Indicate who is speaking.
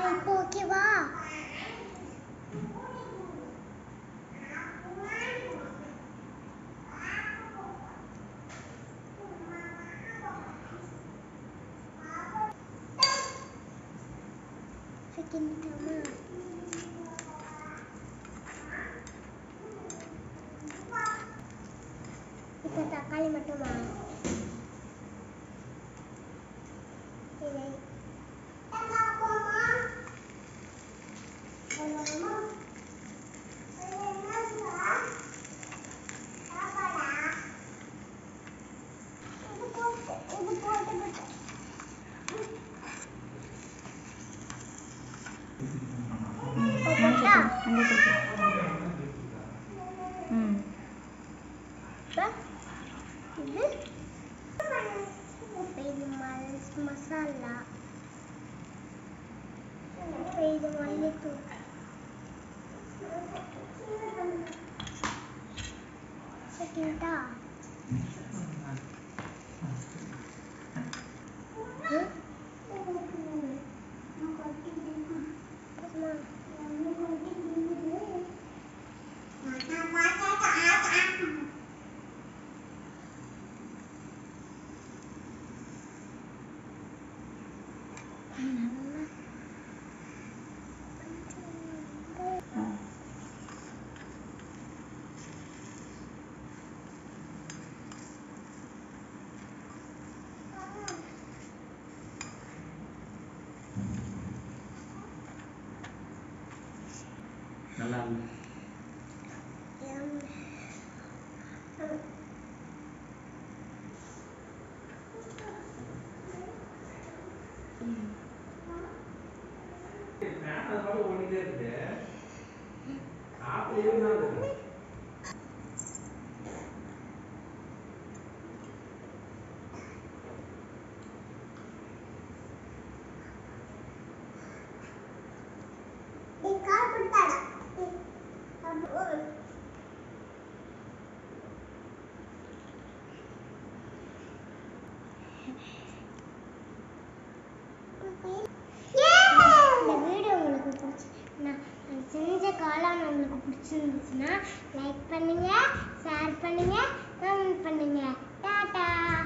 Speaker 1: இப்போ ஓகேவா செகண்ட் இப்போ தக்காளி மட்டுமா இதை
Speaker 2: ம்
Speaker 1: இது இப்போ இது மஸ் மசாலா இப்போ இது மல்லித்தூள் செகண்டா
Speaker 3: நல்லா இல்லை ஃபேன் அது பாட்டு ஓடிட்டே இருக்கு காத்துல இருந்தாலும் இருக்கு
Speaker 1: இந்த வீடியோ உங்களுக்கு பிடிச்சி நான் நான் செஞ்ச காளான் உங்களுக்கு பிடிச்சிருந்துச்சுன்னா லைக் பண்ணுங்க ஷேர் பண்ணுங்க கமெண்ட் பண்ணுங்க டாடா